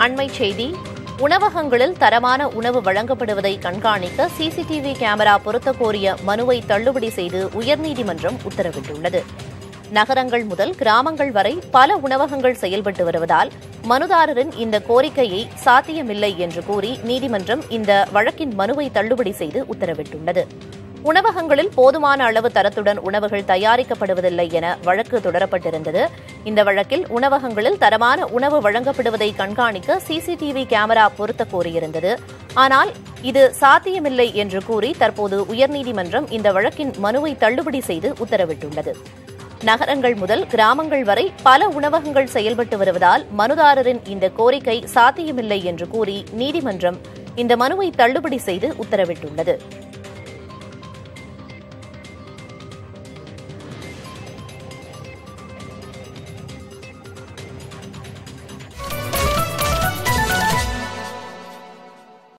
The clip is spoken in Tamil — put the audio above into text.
அண்மைச் செய்தி உணவகங்களில் தரமான உணவு வழங்கப்படுவதை கண்காணிக்க சிசிடிவி கேமரா பொருத்தக் கோரிய மனுவை தள்ளுபடி செய்து உயர்நீதிமன்றம் உத்தரவிட்டுள்ளது நகரங்கள் முதல் கிராமங்கள் வரை பல உணவகங்கள் செயல்பட்டு வருவதால் மனுதாரரின் இந்த கோரிக்கையை சாத்தியமில்லை என்று கூறி நீதிமன்றம் இந்த வழக்கின் மனுவை தள்ளுபடி செய்து உத்தரவிட்டுள்ளது உணவகங்களில் போதுமான அளவு தரத்துடன் உணவுகள் தயாரிக்கப்படுவதில்லை என வழக்கு தொடரப்பட்டிருந்தது இந்த வழக்கில் உணவகங்களில் தரமான உணவு வழங்கப்படுவதை கண்காணிக்க சிசிடிவி கேமரா பொருத்த கோரியிருந்தது ஆனால் இது சாத்தியமில்லை என்று கூறி தற்போது உயர்நீதிமன்றம் இந்த வழக்கின் மனுவை தள்ளுபடி செய்து உத்தரவிட்டுள்ளது நகரங்கள் முதல் கிராமங்கள் வரை பல உணவகங்கள் செயல்பட்டு வருவதால் மனுதாரரின் இந்த கோரிக்கை சாத்தியமில்லை என்று கூறி நீதிமன்றம் இந்த மனுவை தள்ளுபடி செய்து உத்தரவிட்டுள்ளது